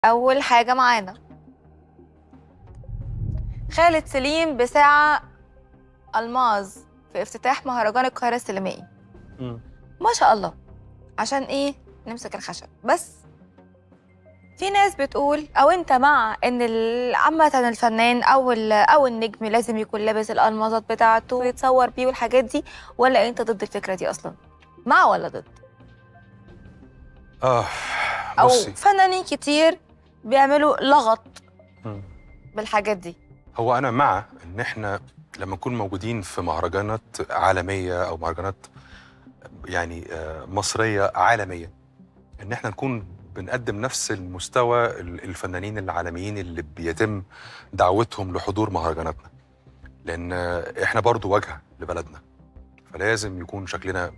اول حاجه معانا خالد سليم بساعه الماظ في افتتاح مهرجان القاهره السينمائي ما شاء الله عشان ايه نمسك الخشب بس في ناس بتقول او انت مع ان ال- عامه الفنان او ال- او النجم لازم يكون لابس الالمازات بتاعته ويتصور بيه والحاجات دي ولا انت ضد الفكره دي اصلا مع ولا ضد اه او بصي فنانين كتير بيعملوا لغط مم. بالحاجات دي هو انا مع ان احنا لما نكون موجودين في مهرجانات عالميه او مهرجانات يعني آه، مصريه عالميه ان احنا نكون بنقدم نفس المستوى ال- الفنانين العالميين اللي بيتم دعوتهم لحضور مهرجاناتنا لان آه، احنا برضو واجهه لبلدنا فلازم يكون شكلنا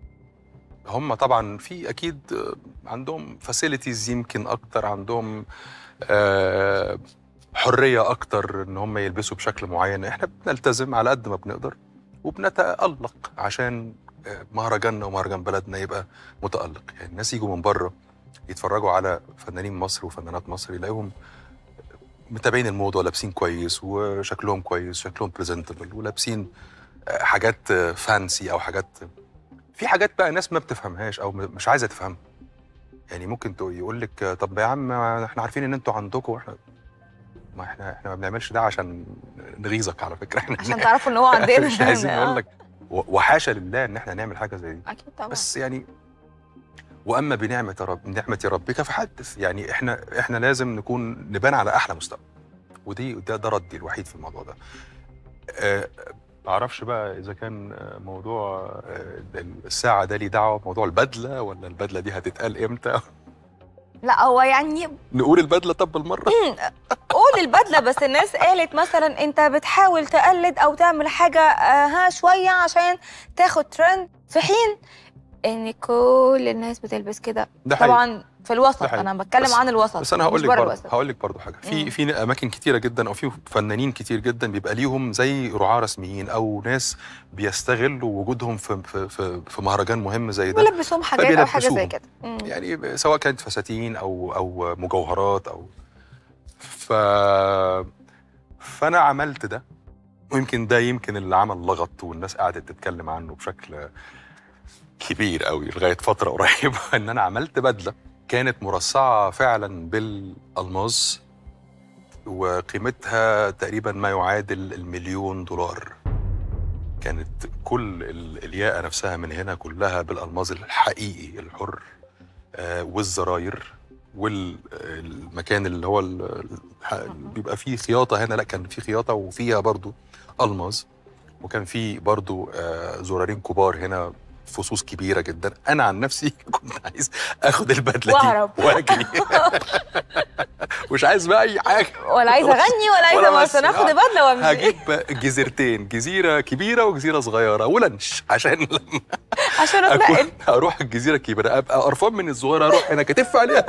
هم طبعا في اكيد آه، عندهم فاسيلتيز يمكن اكتر عندهم آه، حريه اكتر ان هم يلبسوا بشكل معين احنا بنلتزم على قد ما بنقدر وبنتالق عشان آه، مهرجاننا ومهرجان بلدنا يبقى متالق يعني الناس يجوا من بره يتفرجوا على فنانين مصر وفنانات مصر يلاقيهم متابعين الموضه ولابسين كويس وشكلهم كويس شكلهم بريزنتبل ولابسين آه، حاجات فانسي او حاجات في حاجات بقى ناس ما بتفهمهاش او م- مش عايزه تفهمها يعني ممكن تقول- يقول لك آه، طب يا عم احنا عارفين ان انتوا عندكم واحنا ما احنا احنا ما بنعملش ده عشان نغيظك على فكره احنا عشان تعرفوا ان هو عندنا مش عايزين آه. نقول لك و- وحاشا لله ان احنا نعمل حاجه زي دي اكيد طبعا بس يعني واما بنعمه رب نعمه ربك فحدث يعني احنا احنا لازم نكون نبان على احلى مستوى ودي ده ده ردي الوحيد في الموضوع ده آه، ما اعرفش بقى اذا كان آه، موضوع آه، الساعه ده ليه دعوه بموضوع البدله ولا البدله دي هتتقال امتى لا هو يعني نقول البدله طب بالمره قول البدله بس الناس قالت مثلا انت بتحاول تقلد او تعمل حاجه آه، ها شويه عشان تاخد ترند في حين ان كل الناس بتلبس كده ده حقيقي. طبعا في الوسط ده حقيقي. انا بتكلم بس- عن الوسط بس انا هقول مش لك بره برضه الوسط. هقول لك برضه حاجه في مم. في اماكن كتيره جدا او في فنانين كتير جدا بيبقى ليهم زي رعاه رسميين او ناس بيستغلوا وجودهم في في في, في مهرجان مهم زي ده بيلبسوهم حاجات او حاجه زي فبيلبسوهم. كده مم. يعني سواء كانت فساتين او او مجوهرات او ف فانا عملت ده ويمكن ده يمكن اللي عمل لغط والناس قعدت تتكلم عنه بشكل كبير قوي لغايه فتره قريبه ان انا عملت بدله كانت مرصعه فعلا بالالماس وقيمتها تقريبا ما يعادل المليون دولار كانت كل ال- الياقه نفسها من هنا كلها بالالماس الحقيقي الحر آه، والزراير والمكان اللي هو ال- الح- بيبقى فيه خياطه هنا لا كان في خياطه وفيها برضو الماس وكان في برضو آه، زرارين كبار هنا فصوص كبيره جدا انا عن نفسي كنت عايز اخد البدله وأهرب. دي واجري مش عايز بقى اي حاجه ولا عايزه اغني ولا عايزه ولا بس بس. ناخد آه. بدله وامشي هجيب جزيرتين جزيره كبيره وجزيره صغيره ولانش عشان لما عشان اتنقل اكون اروح الجزيره الكبيره ابقى قرفان من الصغيره اروح هنا كتف عليها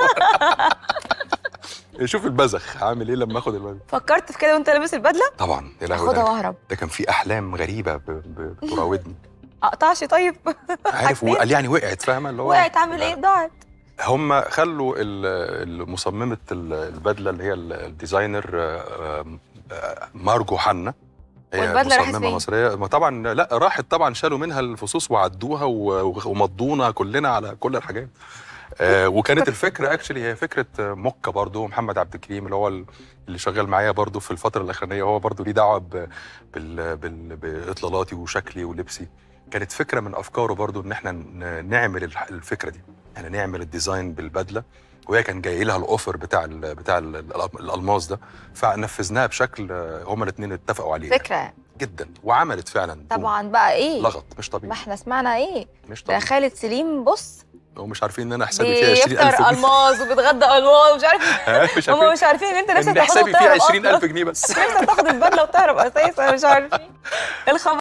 شوف البذخ هعمل ايه لما اخد البذخ فكرت في كده وانت لابس البدله طبعا يا لهوي اخدها ده, واهرب ده كان في احلام غريبه ب- ب- بتراودني اقطعش طيب عارف حاجتين. وقال يعني وقعت فاهمه اللي هو وقعت عامل ايه ضاعت هم خلوا ال- المصممه ال- البدله اللي هي ال- الديزاينر آه، آه، مارجو حنا هي والبدلة راحت مصممه فين؟ مصريه ما طبعا لا راحت طبعا شالوا منها الفصوص وعدوها و- ومضونا كلنا على كل الحاجات آه، وكانت الفكره اكشلي هي فكره آه، موكا برضو محمد عبد الكريم اللي هو ال- اللي شغال معايا برضو في الفتره الاخرانيه هو برضو ليه دعوه ب- بال- بال- باطلالاتي وشكلي ولبسي كانت فكره من افكاره برضو ان احنا ن- نعمل الح- الفكره دي يعني نعمل الديزاين بالبدله وهي كان جاي لها الاوفر بتاع ال بتاع ال الالماس ده فنفذناها بشكل آه، هما الاثنين اتفقوا عليه فكره جدا وعملت فعلا بوم. طبعا بقى ايه لغط مش ما طبيعي احنا سمعنا ايه مش ده طبيعي خالد سليم بص ومش عارفين ان انا حسابي فيها 20000 بيفطر جنيه الماظ وبيتغدى الماظ ومش عارف ها؟ مش هم عارفين مش عارفين ان انت نفسك ان تاخد حسابي فيه وتهرب 20000 أصلاً. جنيه بس نفسك تاخد البدله وتهرب اساسا مش عارفين الخبر